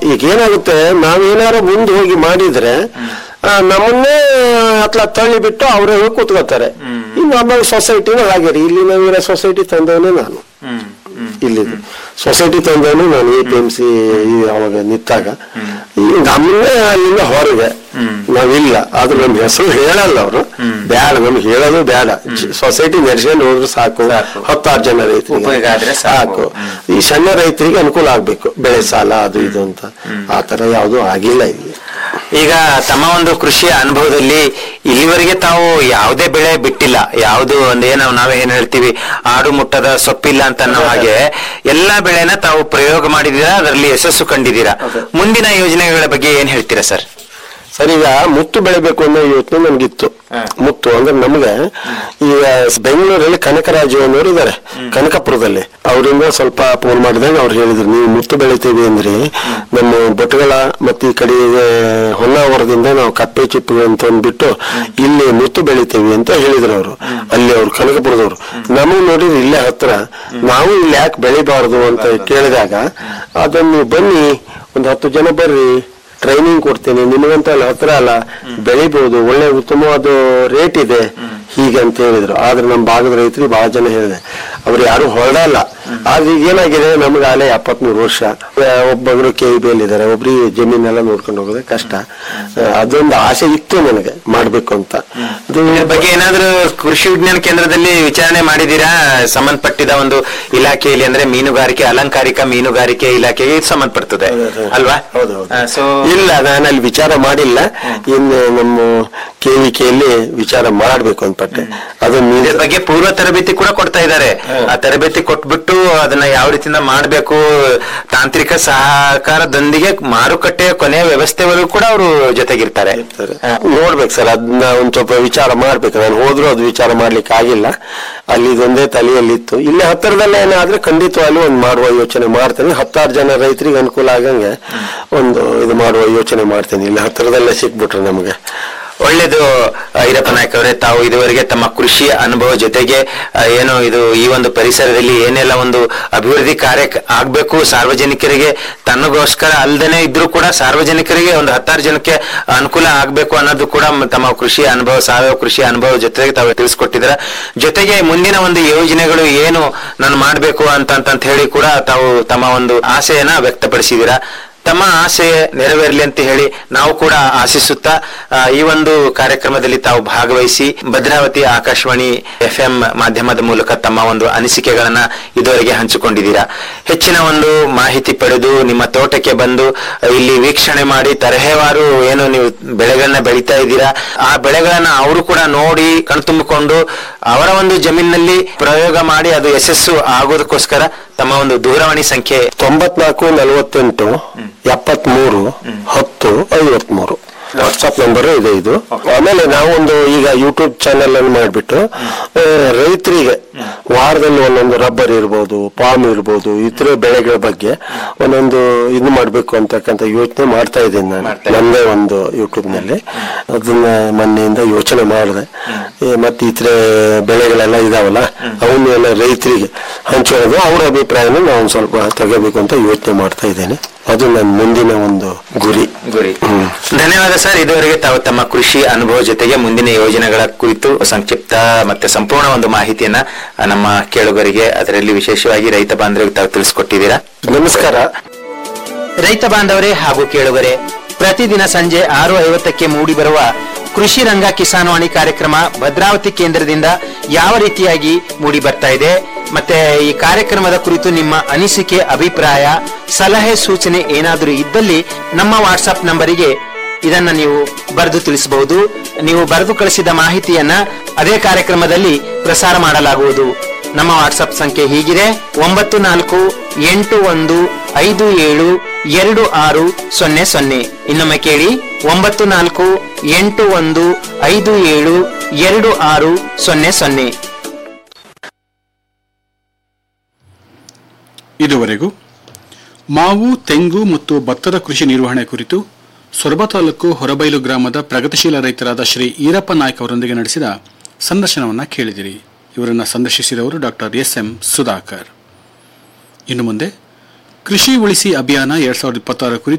ಈಗ ಏನಾಗುತ್ತೆ ನಾವೇನಾರು ಮುಂದೆ ಹೋಗಿ ಮಾಡಿದ್ರೆ ಆ, ನಮ್ಮನ್ನೇ ಅತ್ಲ ತಳ್ಳಿ ಬಿಟ್ಟು ಅವರೇ ಹೋಗಿ ಕೂತ್ಕೋತಾರೆ ಇನ್ನು ನಮ್ಮ ಸೊಸೈಟಿನ ಹಾಗೆ ರೀ ಇಲ್ಲಿ ನಾವಿರೋ ಸೊಸೈಟಿ ತಂದವನೇ ನಾನು ಇಲ್ಲಿ ಸೊಸೈಟಿ ತಂದವನು ನಾನು ಎ ಪಿ ಎಂ ಸಿ ಅವಾಗ ನಿಂತಾಗ ಈಗ ನಮ್ಮನ್ನೇ ಅಲ್ಲಿಂದ ಹೊರಗೆ ನಾವಿಲ್ಲ ಆದ್ರೆ ನಮ್ ಹೆಸರು ಹೇಳಲ್ಲ ಅವರು ಬ್ಯಾಡ ನಮ್ಗೆ ಹೇಳೋದು ಬೇಡ ಸೊಸೈಟಿ ನಡೆಸ್ಕೊಂಡು ಹೋದ್ರೆ ಸಾಕು ಸಾಕು. ಹತ್ತಾರು ಜನ ಉಪಯೋಗ ರೈತರಿಗೆ ಆದ್ರೆ ಸಾಕು. ಈ ಸಣ್ಣ ರೈತರಿಗೆ ಅನುಕೂಲ ಆಗ್ಬೇಕು ಬೆಳೆ ಸಾಲ ಅದು ಇದು ಅಂತ ಆ ತರ ಯಾವುದು ಆಗಿಲ್ಲ ಇಲ್ಲಿ ಈಗ ತಮ್ಮ ಒಂದು ಕೃಷಿಯ ಅನುಭವದಲ್ಲಿ ಇಲ್ಲಿವರೆಗೆ ತಾವು ಯಾವುದೇ ಬೆಳೆ ಬಿಟ್ಟಿಲ್ಲ ಯಾವುದು ಒಂದೇನೋ ನಾವೇ ಏನ್ ಹೇಳ್ತೀವಿ ಆಡು ಮುಟ್ಟದ ಸೊಪ್ಪಿಲ್ಲ ಅಂತ ಅನ್ನೋ ಹಾಗೆ ಎಲ್ಲಾ ಬೆಳೆನ ತಾವು ಪ್ರಯೋಗ ಮಾಡಿದೀರಾ ಅದರಲ್ಲಿ ಯಶಸ್ಸು ಕಂಡಿದ್ದೀರಾ ಮುಂದಿನ ಯೋಜನೆಗಳ ಬಗ್ಗೆ ಏನ್ ಹೇಳ್ತೀರಾ ಸರ್ ಸರ್ ಈಗ ಮುತ್ತು ಬೆಳಿಬೇಕು ಅನ್ನೋ ಯೋಚನೆ ನಮ್ಗಿತ್ತು ಹಾ. ಮುತ್ತು ಅಂದ್ರೆ ನಮ್ಗೆ ಈಗ ಬೆಂಗಳೂರಲ್ಲಿ ಕನಕರಾಜು ಅನ್ನೋರು ಇದಾರೆ ಕನಕಪುರದಲ್ಲಿ ಅವರಿಂದ ಸ್ವಲ್ಪ ಫೋನ್ ಮಾಡಿದಾಗ ಅವ್ರು ಹೇಳಿದ್ರು ನೀವು ಮುತ್ತು ಬೆಳಿತೀವಿ ಅಂದ್ರೆ ನಮ್ಮ ಭಟ್ಗಳ ಮತ್ತೆ ಈ ಕಡೆ ಹೊನ್ನಾವರದಿಂದ ನಾವು ಕಪ್ಪೆ ಚಿಪ್ಪು ಅಂತ ಅಂದ್ಬಿಟ್ಟು ಇಲ್ಲಿ ಮುತ್ತು ಬೆಳಿತೀವಿ ಅಂತ ಹೇಳಿದ್ರು ಅವರು ಅಲ್ಲಿ ಅವ್ರು ಕನಕಪುರದವ್ರು ನಮಗ್ ನೋಡಿದ್ರೆ ಇಲ್ಲೇ ಹತ್ರ ನಾವು ಇಲ್ಲಿ ಯಾಕೆ ಬೆಳಿಬಾರ್ದು ಅಂತ ಕೇಳಿದಾಗ ಅದನ್ನು ಬನ್ನಿ ಒಂದು ಹತ್ತು ಜನ ಬರ್ರಿ ಟ್ರೈನಿಂಗ್ ಕೊಡ್ತೀನಿ ನಿಮಗಂತ ಅಲ್ಲಿ ಹತ್ರ ಅಲ್ಲ ಬೆಳಿಬಹುದು ಒಳ್ಳೆ ಉತ್ತಮವಾದ ರೇಟ್ ಇದೆ ಹೀಗೆ ಅಂತ ಹೇಳಿದ್ರು ಆದ್ರೆ ನಮ್ಮ ಭಾಗದ ರೈತರಿಗೆ ಬಹಳ ಜನ ಹೇಳಿದೆ ಅವ್ರು ಯಾರು ಹೊರಡಲ್ಲ ಆದ್ರೆ ಈಗ ಏನಾಗಿದೆ ನಮ್ಗೆ ಅಲ್ಲೇ ಎಪ್ಪತ್ಮೂರು ವರ್ಷ ಆ, ಒಬ್ಬೊಬ್ರು ಕೆ ಬಿ ಇದ್ದಾರೆ ಒಬ್ರಿಗೆ ಜಮೀನೆಲ್ಲ ನೋಡ್ಕೊಂಡು ಹೋಗೋದೇ ಕಷ್ಟ ಆ, ಅದೊಂದು ಆಸೆ ಇತ್ತು ನನಗೆ ಮಾಡ್ಬೇಕು ಅಂತ ಅದು ಇದ್ರ ಬಗ್ಗೆ ಏನಾದ್ರೂ ಕೃಷಿ ವಿಜ್ಞಾನ ಕೇಂದ್ರದಲ್ಲಿ ವಿಚಾರಣೆ ಮಾಡಿದೀರಾ ಸಂಬಂಧಪಟ್ಟಿದ ಒಂದು ಇಲಾಖೆಯಲ್ಲಿ ಅಂದ್ರೆ ಮೀನುಗಾರಿಕೆ ಅಲಂಕಾರಿಕ ಮೀನುಗಾರಿಕೆ ಇಲಾಖೆಗೆ ಇದು ಸಂಬಂಧಪಡ್ತದೆ ಅಲ್ವಾ ಹೌದು ಹೌದು ಸೊ ಇಲ್ಲ ನಾನು ಅಲ್ಲಿ ವಿಚಾರ ಮಾಡಿಲ್ಲ ಇನ್ನು ನಮ್ಮ ಕೇಳಿಕೆಯಲ್ಲಿ ವಿಚಾರ ಮಾಡ್ಬೇಕು ಅಂದ್ಪಟ್ಟೆ ಅದು ಇದ್ರ ಮೀನು ಬಗ್ಗೆ ಪೂರ್ವ ತರಬೇತಿ ಕೂಡ ಕೊಡ್ತಾ ಇದ್ದಾರೆ ಆ ತರಬೇತಿ ಕೊಟ್ಬಿಟ್ಟು ಅದನ್ನ ಯಾವ ರೀತಿಯಿಂದ ಮಾಡಬೇಕು ತಾಂತ್ರಿಕ ಸಹಕಾರದೊಂದಿಗೆ ಮಾರುಕಟ್ಟೆಯ ಕೊನೆಯ ವ್ಯವಸ್ಥೆವರೆಗೂ ಕೂಡ ಅವರು ಜೊತೆಗಿರ್ತಾರೆ ಇರ್ತಾರೆ. ನೋಡ್ಬೇಕು ಸರ್ ಅದನ್ನ ಒಂದ್ ಸ್ವಲ್ಪ ವಿಚಾರ ಮಾಡ್ಬೇಕು ನಾನು ಹೋದ್ರು ಅದು ವಿಚಾರ ಮಾಡ್ಲಿಕ್ಕೆ ಆಗಿಲ್ಲ ಅಲ್ಲಿ ಇದೊಂದೇ ತಲೆಯಲ್ಲಿ ಇತ್ತು ಇಲ್ಲಿ ಹತ್ತಿರದಲ್ಲೇ ಏನಾದ್ರೆ ಖಂಡಿತವಾಗ್ಲೂ ಒಂದು ಮಾಡುವ ಯೋಚನೆ ಮಾಡ್ತೇನೆ ಹತ್ತಾರು ಜನ ರೈತರಿಗೆ ಅನುಕೂಲ ಆಗಂಗೆ ಒಂದು ಇದು ಮಾಡುವ ಯೋಚನೆ ಮಾಡ್ತೇನೆ ಇಲ್ಲಿ ಹತ್ತಿರದಲ್ಲೇ ಸಿಕ್ಬಿಟ್ರೆ ನಮಗೆ ಒಳ್ಳೇದು ಐರಪ್ಪ ನಾಯ್ಕ ಅವರೇ ತಾವು ಇದುವರೆಗೆ ತಮ್ಮ ಕೃಷಿ ಅನುಭವ ಜೊತೆಗೆ ಆ, ಏನು ಇದು ಈ ಒಂದು ಪರಿಸರದಲ್ಲಿ ಏನೆಲ್ಲ ಒಂದು ಅಭಿವೃದ್ಧಿ ಕಾರ್ಯ ಆಗ್ಬೇಕು ಸಾರ್ವಜನಿಕರಿಗೆ ತನ್ನಗೋಸ್ಕರ ಅಲ್ದೇನೆ ಇದ್ರೂ ಕೂಡ ಸಾರ್ವಜನಿಕರಿಗೆ ಒಂದು ಹತ್ತಾರು ಜನಕ್ಕೆ ಅನುಕೂಲ ಆಗ್ಬೇಕು ಅನ್ನೋದು ಕೂಡ ಮ- ತಮ್ಮ ಕೃಷಿ ಅನುಭವ ಸಾವಯವ ಕೃಷಿ ಅನುಭವ ಜೊತೆಗೆ ತಾವು ತಿಳಿಸ್ಕೊಟ್ಟಿದ್ರ ಜೊತೆಗೆ ಮುಂದಿನ ಒಂದು ಯೋಜನೆಗಳು ಏನು ನಾನು ಮಾಡ್ಬೇಕು ಅಂತ ಅಂತ ಹೇಳಿ ಕೂಡ ತಾವು ತಮ್ಮ ಒಂದು ಆಸೆಯನ್ನ ವ್ಯಕ್ತಪಡಿಸಿದ್ದೀರಾ ತಮ್ಮ ಆಸೆ ನೆರವೇರಲಿ ಅಂತ ಹೇಳಿ ನಾವು ಕೂಡ ಆಶಿಸುತ್ತಾ ಆ, ಈ ಒಂದು ಕಾರ್ಯಕ್ರಮದಲ್ಲಿ ತಾವು ಭಾಗವಹಿಸಿ ಭದ್ರಾವತಿ ಆಕಾಶವಾಣಿ ಎಫ್ ಎಂ ಮಾಧ್ಯಮದ ಮೂಲಕ ತಮ್ಮ ಒಂದು ಅನಿಸಿಕೆಗಳನ್ನ ಇದುವರೆಗೆ ಹಂಚಿಕೊಂಡಿದ್ದೀರಾ ಹೆಚ್ಚಿನ ಒಂದು ಮಾಹಿತಿ ಪಡೆದು ನಿಮ್ಮ ತೋಟಕ್ಕೆ ಬಂದು ಆ, ಇಲ್ಲಿ ವೀಕ್ಷಣೆ ಮಾಡಿ ತರಹೇವಾರು ಏನು ನೀವು ಬೆಳೆಗಳನ್ನ ಬೆಳೀತಾ ಇದ್ದೀರಾ ಆ ಬೆಳೆಗಳನ್ನ ಅವರು ಕೂಡ ನೋಡಿ ಕಣ್ತುಂಬಿಕೊಂಡು ಅವರ ಒಂದು ಜಮೀನಿನಲ್ಲಿ ಪ್ರಯೋಗ ಮಾಡಿ ಅದು ಯಶಸ್ಸು ಆಗೋದಕ್ಕೋಸ್ಕರ ತಮ್ಮ ಒಂದು ದೂರವಾಣಿ ಸಂಖ್ಯೆ ತೊಂಬತ್ನಾಲ್ಕು ನಲವತ್ತೆಂಟು ಎಪ್ಪತ್ಮೂರು ಹತ್ತು ಐವತ್ಮೂರು ವಾಟ್ಸ್ಆಪ್ ನಂಬರ್ ಇದೆ ಇದು ಆಮೇಲೆ ನಾವೊಂದು ಈಗ ಯೂಟ್ಯೂಬ್ ಚಾನೆಲ್ ಅನ್ನು ಮಾಡಿಬಿಟ್ಟು ರೈತರಿಗೆ ವಾರದಲ್ಲಿ ಒಂದೊಂದು ರಬ್ಬರ್ ಇರ್ಬೋದು ಪಾಮ್ ಇರ್ಬೋದು ಇತರ ಬೆಳೆಗಳ ಬಗ್ಗೆ ಒಂದೊಂದು ಇದು ಮಾಡ್ಬೇಕು ಅಂತಕ್ಕಂಥ ಯೋಚನೆ ಮಾಡ್ತಾ ಇದ್ದೀನಿ ನಾನು ಮಾಡ್ತಾ ಇದ್ದೀನಿ. ನನ್ನೇ ಒಂದು ಯೂಟ್ಯೂಬ್ ನಲ್ಲಿ ಅದನ್ನ ಮೊನ್ನೆಯಿಂದ ಯೋಚನೆ ಮಾಡಿದೆ ಏ, ಮತ್ತೆ ಇತರ ಬೆಳೆಗಳೆಲ್ಲ ಇದಾವಲ್ಲ ಅವನ್ನೆಲ್ಲ ರೈತರಿಗೆ ಹಂಚೋದು ಅವರ ಅಭಿಪ್ರಾಯನ ನಾವು ಒಂದ್ ಸ್ವಲ್ಪ ತಗೋಬೇಕು ಅಂತ ಯೋಚನೆ ಮಾಡ್ತಾ ಇದ್ದೇನೆ ಅದು ನನ್ನ ಮುಂದಿನ ಒಂದು ಗುರಿ ಗುರಿ ಹ್ಮ್. ಧನ್ಯವಾದ ಸರ್ ಇದುವರೆಗೆ ತಾವು ತಮ್ಮ ಕೃಷಿ ಅನುಭವ ಜೊತೆಗೆ ಮುಂದಿನ ಯೋಜನೆಗಳ ಕುರಿತು ಸಂಕ್ಷಿಪ್ತ ಮತ್ತೆ ಸಂಪೂರ್ಣ ಒಂದು ಮಾಹಿತಿಯನ್ನ ಆ, ನಮ್ಮ ಕೇಳುಗರಿಗೆ ಅದರಲ್ಲಿ ವಿಶೇಷವಾಗಿ ರೈತ ಬಾಂಧವರಿಗೆ ತಾವು ತಿಳಿಸ್ಕೊಟ್ಟಿದ್ದೀರಾ ನಮಸ್ಕಾರ ರೈತ ಬಾಂಧವರೇ ಹಾಗೂ ಕೇಳುಗರೆ ಪ್ರತಿದಿನ ಸಂಜೆ ಆರು ಐವತ್ತಕ್ಕೆ ಮೂಡಿ ಬರುವ ಕೃಷಿ ರಂಗ ಕಿಸಾನ್ವಾಣಿ ಕಾರ್ಯಕ್ರಮ ಭದ್ರಾವತಿ ಕೇಂದ್ರದಿಂದ ಯಾವ ರೀತಿಯಾಗಿ ಮೂಡಿ ಬರ್ತಾ ಇದೆ ಮತ್ತೆ ಈ ಕಾರ್ಯಕ್ರಮದ ಕುರಿತು ನಿಮ್ಮ ಅನಿಸಿಕೆ ಅಭಿಪ್ರಾಯ ಸಲಹೆ ಸೂಚನೆ ಏನಾದರೂ ಇದ್ದಲ್ಲಿ ನಮ್ಮ ವಾಟ್ಸ್ಆಪ್ ನಂಬರಿಗೆ ಇದನ್ನ ನೀವು ಬರೆದು ತಿಳಿಸಬಹುದು ನೀವು ಬರೆದು ಕಳಿಸಿದ ಮಾಹಿತಿಯನ್ನ ಅದೇ ಕಾರ್ಯಕ್ರಮದಲ್ಲಿ ಪ್ರಸಾರ ಮಾಡಲಾಗುವುದು ನಮ್ಮ ವಾಟ್ಸಪ್ ಸಂಖ್ಯೆ ಹೀಗಿದೆ ಒಂಬತ್ತು ನಾಲ್ಕು ಎಂಟು ಒಂದು ಐದು ಏಳು ಎರಡು ಆರು ಸೊನ್ನೆ ಸೊನ್ನೆ ಇನ್ನೊಮ್ಮೆ ಕೇಳಿ ಒಂಬತ್ತು ನಾಲ್ಕು ಎಂಟು ಒಂದು ಐದು ಏಳು ಎರಡು ಆರು ಸೊನ್ನೆ ಸೊನ್ನೆ ಇದುವರೆಗೂ ಮಾವು ತೆಂಗು ಮತ್ತು ಭತ್ತದ ಕೃಷಿ ನಿರ್ವಹಣೆ ಕುರಿತು ಸೊರಬ ತಾಲೂಕು ಹೊರಬೈಲು ಗ್ರಾಮದ ಪ್ರಗತಿಶೀಲ ರೈತರಾದ ಶ್ರೀ ಈರಪ್ಪ ನಾಯ್ಕ ಅವರೊಂದಿಗೆ ನಡೆಸಿದ ಸಂದರ್ಶನವನ್ನು ಕೇಳಿದಿರಿ ಇವರನ್ನು ಸಂದರ್ಶಿಸಿದವರು ಡಾಕ್ಟರ್ ಎಸ್ ಎಂ ಸುಧಾಕರ್ ಇನ್ನು ಮುಂದೆ ಕೃಷಿ ಉಳಿಸಿ ಅಭಿಯಾನ ಎರಡ್ ಸಾವಿರದ ಇಪ್ಪತ್ತಾರ ಕುರಿತು